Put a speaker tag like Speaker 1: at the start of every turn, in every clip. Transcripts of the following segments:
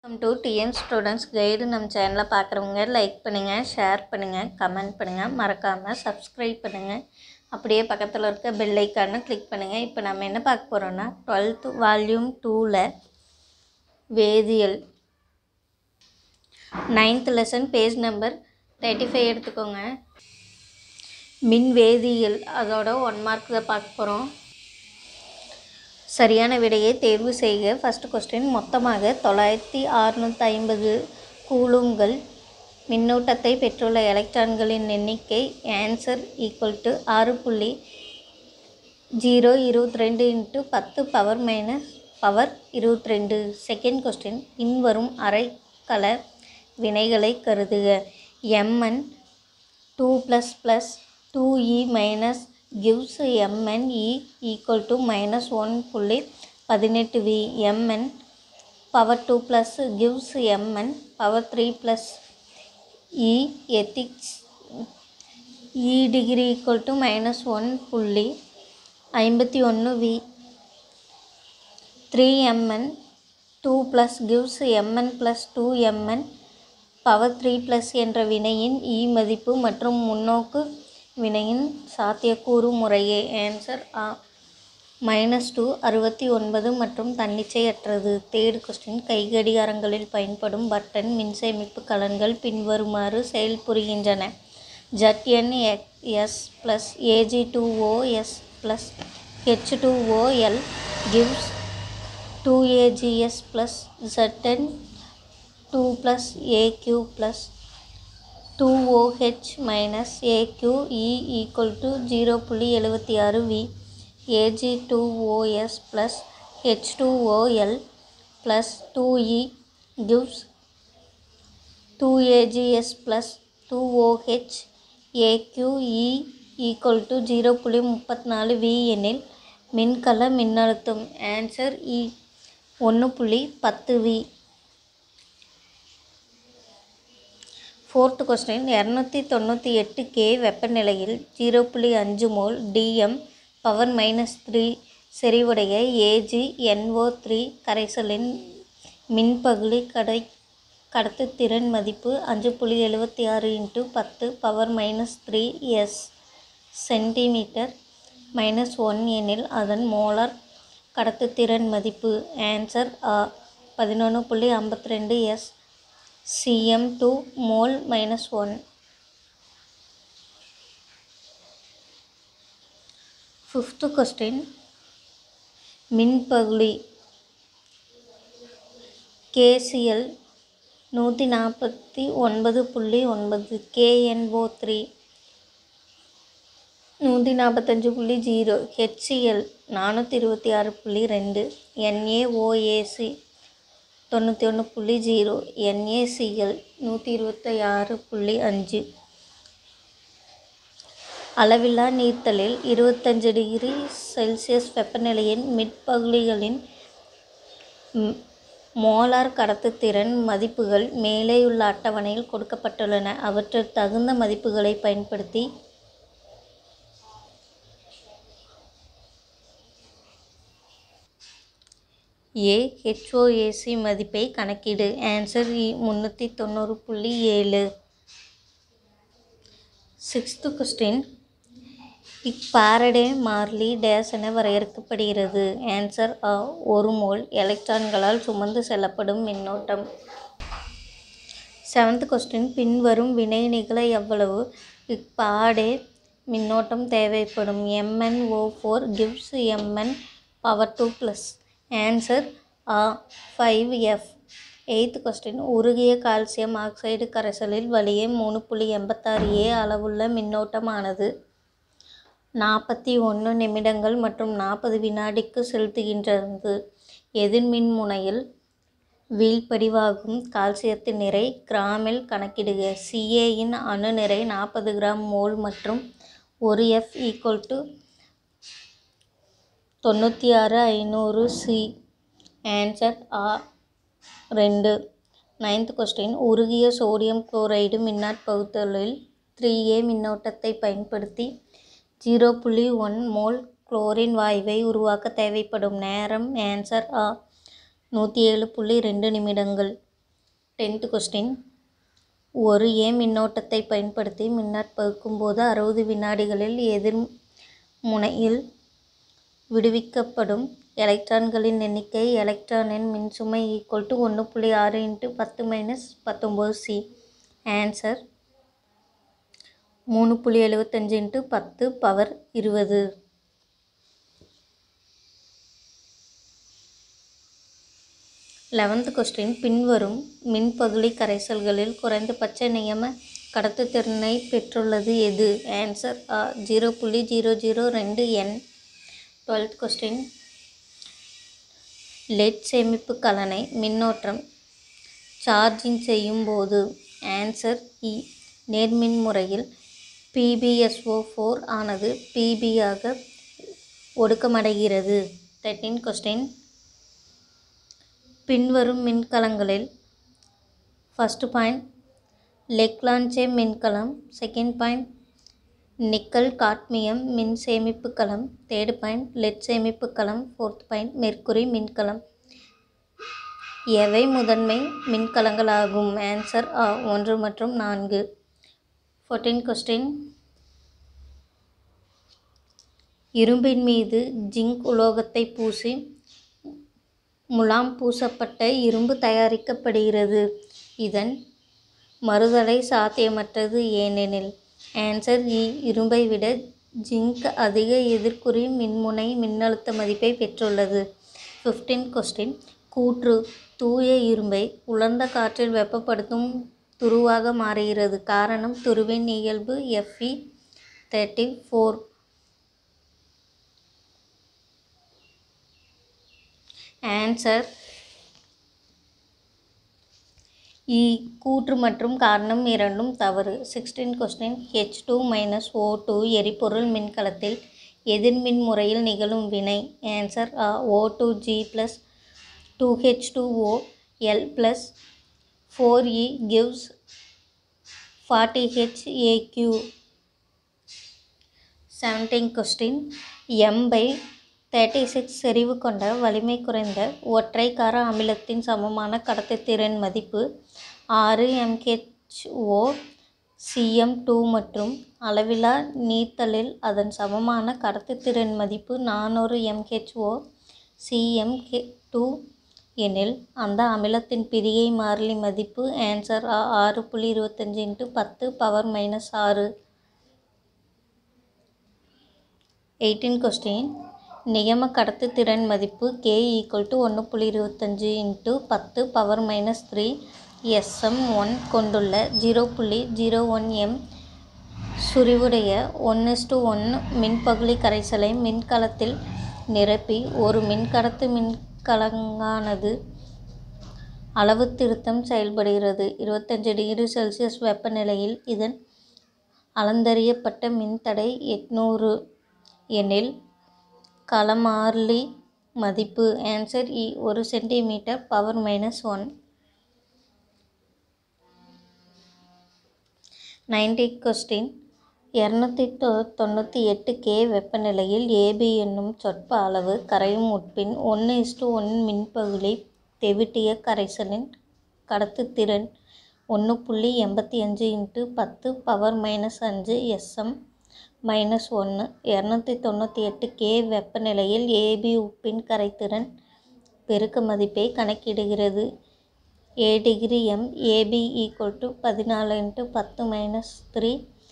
Speaker 1: welcome to TN students guide நம்ம சேனலை பார்க்குறவங்க லைக் பண்ணுங்கள் ஷேர் பண்ணுங்கள் கமெண்ட் பண்ணுங்கள் மறக்காமல் சப்ஸ்கிரைப் பண்ணுங்கள் அப்படியே பக்கத்தில் இருக்க பெல் ஐக்கானை கிளிக் பண்ணுங்கள் இப்போ நம்ம என்ன பார்க்க போகிறோன்னா டுவெல்த்து வால்யூம் டூவில் வேதியியல் ninth lesson page number thirty five எடுத்துக்கோங்க மின் வேதியியல் அதோட ஒன் மார்க் தான் பார்க்க போகிறோம் சரியான விடையை தேர்வு செய்க ஃபஸ்ட்டு கொஸ்டின் மொத்தமாக தொள்ளாயிரத்தி அறுநூற்றி ஐம்பது கூலும்கள் மின்னூட்டத்தை பெற்றுள்ள எலக்ட்ரான்களின் எண்ணிக்கை ஆன்சர் ஈக்குவல் டு ஆறு புள்ளி ஜீரோ இருபத்தி ரெண்டு இன்ட்டு பத்து பவர் மைனஸ் பவர் இருபத்தி ரெண்டு செகண்ட் கொஸ்டின் பின்வரும் அரைக்கல வினைகளை கருதுக MN two plus plus two E minus gives mn e equal to minus one புள்ளி பதினெட்டு V mn power two plus gives mn power three plus E எத்திக்ஸ் E degree equal to minus one புள்ளி ஐம்பத்தி ஒன்று V three MN two plus gives MN plus two MN power three plus என்ற வினையின் இ மதிப்பு மற்றும் முன்னோக்கு வினையின் சாத்தியக்கூறு முறையே ஆன்சர் ஆ மைனஸ் டூ அறுபத்தி ஒன்பது மற்றும் தன்னிச்சையற்றது தேர்ட் கொஸ்டின் கைகடிகாரங்களில் பயன்படும் பட்டன் மின்சேமிப்பு கலன்கள் பின்வருமாறு செயல்புரிகின்றன Z N S plus AG two O S plus H two O L gives two AGS plus ZN two plus AQ plus two OH minus AQ E equal to zero புள்ளி எழுபத்தி ஆறு V AG two OS plus H two OL plus two E gives two AGS plus two OH AQ E equal to zero புள்ளி முப்பத்தி நாலு we எனில் மின்கல மின்னழுத்தம் answer இ ஒன்று புள்ளி பத்து வி ஃபோர்த்து கொஸ்டின் இரநூத்தி தொண்ணூற்றி எட்டு கே வெப்பநிலையில் ஜீரோ புள்ளி அஞ்சு mole DM power minus three செறிவுடைய ஏஜி என்ஓ த்ரீ கரைசலின் மின்பகுளி கடை கடத்துத்திறன் மதிப்பு அஞ்சு புள்ளி எழுபத்தி ஆறு இன்ட்டு பத்து power minus three S centimetre minus one எனில் அதன் மோலார் கடத்துத்திறன் மதிப்பு ஆன்சர் ஆ பதினொன்று புள்ளி ஐம்பத்தி ரெண்டு S CM two mole minus one fifth question மின்பகுளி கேசிஎல் நூற்றி நாற்பத்தி ஒன்பது புள்ளி ஒன்பது கேஎன்ஓ த்ரீ நூற்றி நாற்பத்தஞ்சு புள்ளி ஜீரோ ஹெச்சிஎல் நானூற்றி இருபத்தி ஆறு புள்ளி ரெண்டு என்ஏஓஏசி தொண்ணூற்றி ஒன்று புள்ளி ஜீரோ என்ஏசிஎல் நூற்றி இருபத்தி ஆறு புள்ளி அஞ்சு அளவில்லா நீர்த்தலில் இருபத்தஞ்சு டிகிரி செல்சியஸ் வெப்பநிலையின் மிட்பகுதிகளின் மோலார் கடத்துத்திறன் மதிப்புகள் மேலேயுள்ள அட்டவணையில் கொடுக்கப்பட்டுள்ளன அவற்றில் தகுந்த மதிப்புகளை பயன்படுத்தி ஏ ஹெச்ஓஏசி மதிப்பை கணக்கிடு ஆன்சர் இ முந்நூற்றி தொண்ணூறு புள்ளி ஏழு சிக்ஸ்த்து கொஸ்டின் இப்பாரடே மார்லி டேஸ் என வரையறுக்கப்படுகிறது ஆன்சர் ஆ ஒரு மோல் எலக்ட்ரான்களால் சுமந்து செல்லப்படும் மின்னோட்டம் செவன்த் கொஸ்டின் பின்வரும் வினை நிகழ எவ்வளவு இப்பாடே மின்னோட்டம் தேவைப்படும் MN O four gives MN power two plus answer ஆ ஃபைவ் எஃப் எயித்து கொஸ்டின் உருகிய கால்சியம் ஆக்சைடு கரைசலில் வழியே மூணு புள்ளி எண்பத்தாறு ஏ அளவுள்ள மின்னோட்டமானது நாற்பத்தி ஒன்று நிமிடங்கள் மற்றும் நாற்பது வினாடிக்கு செலுத்துகின்றது எதிர்மின் முனையில் வீழ்படிவாகும் கால்சியத்தின் நிறை கிராமில் கணக்கிடுக சிஏயின் அணு நிறை நாற்பது கிராம் மோல் மற்றும் ஒரு எஃப் ஈக்குவல் டு தொண்ணூற்றி ஆறு ஐநூறு சி ஆன்சர் ஆ ரெண்டு நைன்த் கொஸ்டின் உருகிய சோடியம் குளோரைடு மின்னாற்பகுத்தலில் த்ரீ ஏ மின்னோட்டத்தை பயன்படுத்தி ஜீரோ புள்ளி ஒன் மோல் குளோரின் வாயுவை உருவாக்க தேவைப்படும் நேரம் ஆன்சர் ஆ நூற்றி ஏழு புள்ளி ரெண்டு நிமிடங்கள் டென்த்து கொஸ்டின் ஒரு ஏ மின்னோட்டத்தை பயன்படுத்தி மின்னாற்பகுக்கும் போது அறுபது வினாடிகளில் எதிர் முனையில் விடுவிக்கப்படும் எலக்ட்ரான்களின் எண்ணிக்கை எலக்ட்ரானின் மின்சுமை ஈக்குவல் டு ஒன்று புள்ளி ஆறு இன்ட்டு பத்து மைனஸ் பத்தொம்போது சி ஆன்சர் மூணு புள்ளி எழுபத்தஞ்சு இன்ட்டு பத்து பவர் இருபது லெவன்த் கொஸ்டின் பின்வரும் மின்பகுளி கரைசல்களில் குறைந்தபட்ச நியம கடத்துத்திறனை பெற்றுள்ளது எது ஆன்சர் ஆ ஜீரோ புள்ளி ஜீரோ ஜீரோ ரெண்டு என் டுவெல்த் கொஸ்டின் லெட் சேமிப்பு கலனை மின்னோட்டம் சார்ஜிங் செய்யும் போது ஆன்சர் இ நேர்மின் முறையில் பிபிஎஸ்ஓ ஃபோர் ஆனது பிபியாக ஒடுக்கமடைகிறது தேர்ட்டீன் கொஸ்டின் பின்வரும் மின்கலங்களில் ஃபஸ்ட்டு பாயிண்ட் லெக்லான்ச்சே மின்கலம் செகண்ட் பாயிண்ட் நிக்கல் காட்மியம் மின் சேமிப்பு கலம் தேர்டு பாயிண்ட் லெட் சேமிப்பு கலம் ஃபோர்த் பாயிண்ட் மெர்க்குரி மின்கலம் எவை முதன்மை மின்கலங்களாகும் ஆன்சர் ஆ ஒன்று மற்றும் நான்கு ஃபோர்டீன் கொஸ்டின் இரும்பின் மீது ஜிங்க் உலோகத்தை பூசி முலாம் பூசப்பட்ட இரும்பு தயாரிக்கப்படுகிறது இதன் மறுதலை சாத்தியமற்றது ஏனெனில் ஆன்சர் இ இரும்பை விட ஜிங்க் அதிக எதிர்க்குறி மின்முனை மின்னழுத்த மதிப்பை பெற்றுள்ளது ஃபிஃப்டீன் கொஸ்டின் கூற்று தூய இரும்பை உலர்ந்த காற்றில் வெப்பப்படுத்தும் துருவாக மாறுகிறது காரணம் துருவின் இயல்பு எஃப்இ தேர்ட்டி ஃபோர் ஆன்சர் இ கூற்று மற்றும் காரணம் இரண்டும் தவறு sixteen question H two minus O two எரிபொருள் மின்கலத்தில் எதிர்மின் முறையில் நிகழும் வினை ஆன்சர் ஆ O two G plus two H two O L plus four E gives forty H AQ seventeen question M by thirty six செறிவு கொண்ட வலிமை குறைந்த ஒற்றை கார அமிலத்தின் சமமான கடத்துத்திறன் மதிப்பு ஆறு எம்ஹெச்ஓ சிஎம் டூ மற்றும் அளவிலா நீர்த்தலில் அதன் சமமான கடத்துத்திறன் மதிப்பு நானூறு எம்ஹெச்ஓ சிஎம் கே டூ எனில் அந்த அமிலத்தின் பிரிகை மாறிலி மதிப்பு ஆன்சர் ஆறு புள்ளி இருபத்தஞ்சி இன்ட்டு பத்து பவர் மைனஸ் ஆறு எயிட்டீன் கொஸ்டின் நியம கடத்துத்திறன் மதிப்பு கே ஈக்குவல் டு ஒன்று புள்ளி இருபத்தஞ்சி இன்ட்டு பத்து power minus three SM one கொண்டுள்ள ஜீரோ புள்ளி ஜீரோ ஒன் எம் சுரிவுடைய ஒன் இஸ்டு ஒன் மின்பகுளி கரைசலை மின்கலத்தில் நிரப்பி ஒரு மின்கடத்து மின்கலங்கானது அளவு திருத்தம் செயல்படுகிறது இருபத்தஞ்சு டிகிரி செல்சியஸ் வெப்பநிலையில் இதன் அளந்தறியப்பட்ட மின்தடை எட்நூறு எனில் களமாறிலி மதிப்பு ஆன்சர் இ ஒரு centimetre power minus one ninety question இரநூத்தி தொ தொண்ணூற்றி எட்டு கே வெப்பநிலையில் ஏபி என்னும் சொற்ப அளவு கரையும் உட்பின் ஒன்று இஸ்டு ஒன் மின்பகுளி தெவிட்டிய கரைசலின் கடத்துத்திறன் ஒன்று புள்ளி எண்பத்தி அஞ்சு இன்ட்டு பத்து பவர் மைனஸ் அஞ்சு எஸ்எம் மைனஸ் ஒன்று இரநூத்தி தொண்ணூற்றி எட்டு கே வெப்பநிலையில் ஏபி உப்பின் கரைத்திறன் பெருக்க மதிப்பை கணக்கிடுகிறது A degree M AB equal to பதினாலு இன்ட்டு பத்து minus three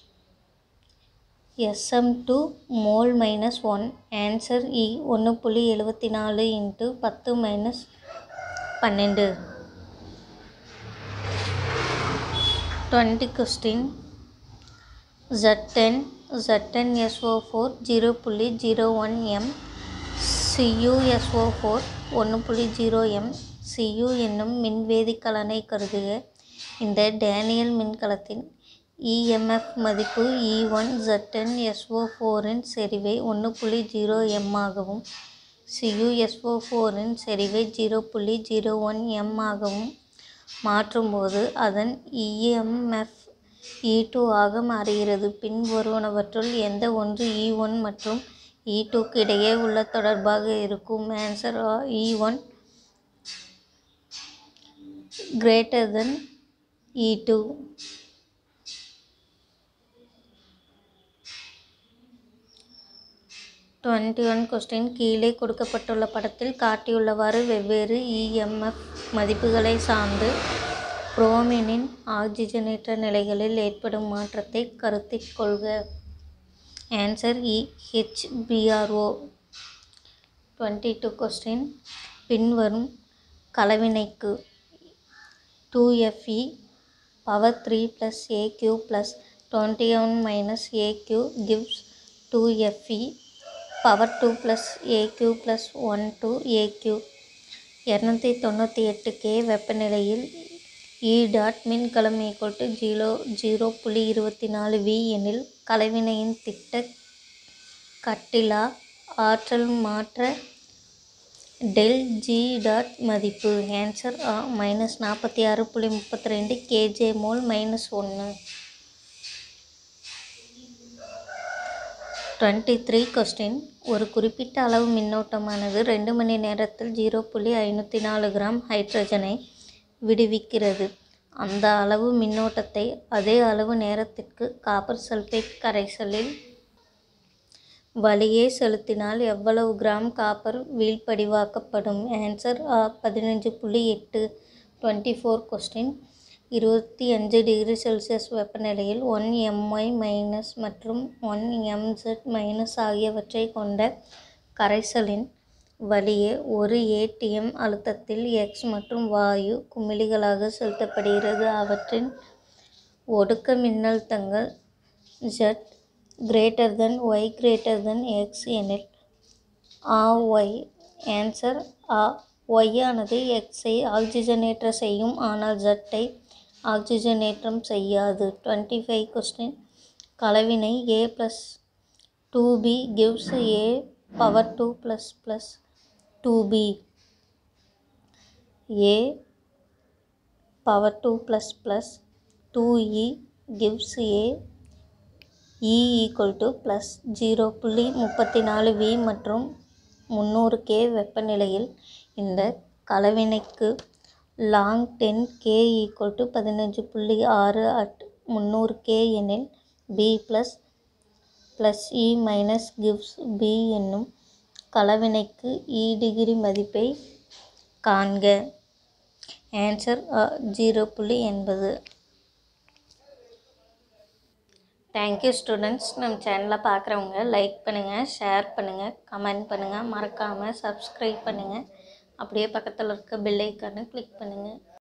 Speaker 1: SM two mole minus one answer இ ஒன்று புள்ளி எழுபத்தி நாலு இன்ட்டு பத்து மைனஸ் பன்னெண்டு twenty question Z ZN SO four zero புள்ளி zero one M CUSO four ஒன்று புள்ளி ஜீரோ எம் சியு என்னும் மின்வேதி கலனை கருதுக இந்த டேனியல் மின்கலத்தின் இஎம்எஃப் மதிப்பு இ ஒன் ஜெட்என் எஸ்ஓ ஃபோரின் செறிவை ஒன்று புள்ளி ஜீரோ எம் ஆகவும் சியுஎஸ்ஓ ஃபோரின் செறிவை ஜீரோ புள்ளி ஜீரோ ஒன் எம் ஆகவும் மாற்றும்போது அதன் இஎம்எஃப் இ டூ ஆக மாறுகிறது பின்வருவனவற்றுள் எந்த ஒன்று இ ஒன் மற்றும் இ டூக்கு இடையே உள்ள தொடர்பாக இருக்கும் answer E one greater than E two twenty one question கீழே கொடுக்கப்பட்டுள்ள படத்தில் காட்டியுள்ளவாறு வெவ்வேறு இஎம்எஃப் மதிப்புகளை சார்ந்து புரோமினின் ஆக்சிஜனேற்ற நிலைகளில் ஏற்படும் மாற்றத்தை கருத்தில் கொள்க ஆன்சர் இ ஹெச்பிஆர்ஓ டுவெண்ட்டி டூ கொஸ்டின் பின்வரும் கலவினைக்கு two FE power three plus AQ plus twenty one minus AQ gives two FE power two plus AQ plus one two AQ இரநூத்தி தொண்ணூற்றி எட்டு கே வெப்பநிலையில் இ டாட் மின்கலம் ஈக்குவல் டு ஜீரோ ஜீரோ புள்ளி இருபத்தி நாலு வி எனில் கலவினையின் திட்ட கட்டிலா ஆற்றல் மாற்ற டெல் ஜி டாட் மதிப்பு ஆன்சர் ஆ மைனஸ் நாற்பத்தி ஆறு புள்ளி முப்பத்தி ரெண்டு கேஜே மோல் மைனஸ் ஒன்று டுவெண்ட்டி த்ரீ கொஸ்டின் ஒரு குறிப்பிட்ட அளவு மின்னோட்டமானது ரெண்டு மணி நேரத்தில் ஜீரோ புள்ளி ஐநூற்றி நாலு கிராம் ஹைட்ரஜனை விடுவிக்கிறது அந்த அளவு மின்னோட்டத்தை அதே அளவு நேரத்திற்கு காப்பர் சல்ஃபேட் கரைசலில் வழியே செலுத்தினால் எவ்வளவு கிராம் காப்பர் வீழ்படிவாக்கப்படும் ஆன்சர் ஆ பதினஞ்சு புள்ளி எட்டு டுவெண்ட்டி ஃபோர் கொஸ்டின் இருபத்தி அஞ்சு டிகிரி செல்சியஸ் வெப்பநிலையில் ஒன் எம்ஒய் மைனஸ் மற்றும் ஒன் எம்செட் மைனஸ் ஆகியவற்றை கொண்ட கரைசலின் வழியே ஒரு ஏடிஎம் அழுத்தத்தில் எக்ஸ் மற்றும் வாயு குமிழிகளாக செலுத்தப்படுகிறது அவற்றின் ஒடுக்க மின்னழுத்தங்கள் Z greater than Y greater than X எனில் ஆ ஒய் ஆன்சர் ஆ ஒய்யானது எக்ஸை ஆக்சிஜனேற்ற செய்யும் ஆனால் ஜெட்டை ஆக்சிஜனேற்றம் செய்யாது டுவெண்ட்டி ஃபைவ் கொஸ்டின் கலவினை A plus two B gives A power two plus plus two B A power two plus plus two E gives A E equal to plus zero புள்ளி முப்பத்தி நாலு வி மற்றும் முந்நூறு கே வெப்பநிலையில் இந்த கலவினைக்கு log ten K equal to பதினஞ்சு புள்ளி ஆறு அட் முந்நூறு கே எனில் B plus plus E minus gives B என்னும் கலவினைக்கு இ டிகிரி மதிப்பை காண்க ஆன்சர் ஜீரோ புள்ளி எண்பது தேங்க்யூ ஸ்டூடெண்ட்ஸ் நம்ம சேனலை பார்க்குறவங்க லைக் பண்ணுங்கள் ஷேர் பண்ணுங்கள் கமெண்ட் பண்ணுங்கள் மறக்காமல் சப்ஸ்கிரைப் பண்ணுங்கள் அப்படியே பக்கத்தில் இருக்க பெல் ஐக்கானை கிளிக் பண்ணுங்கள்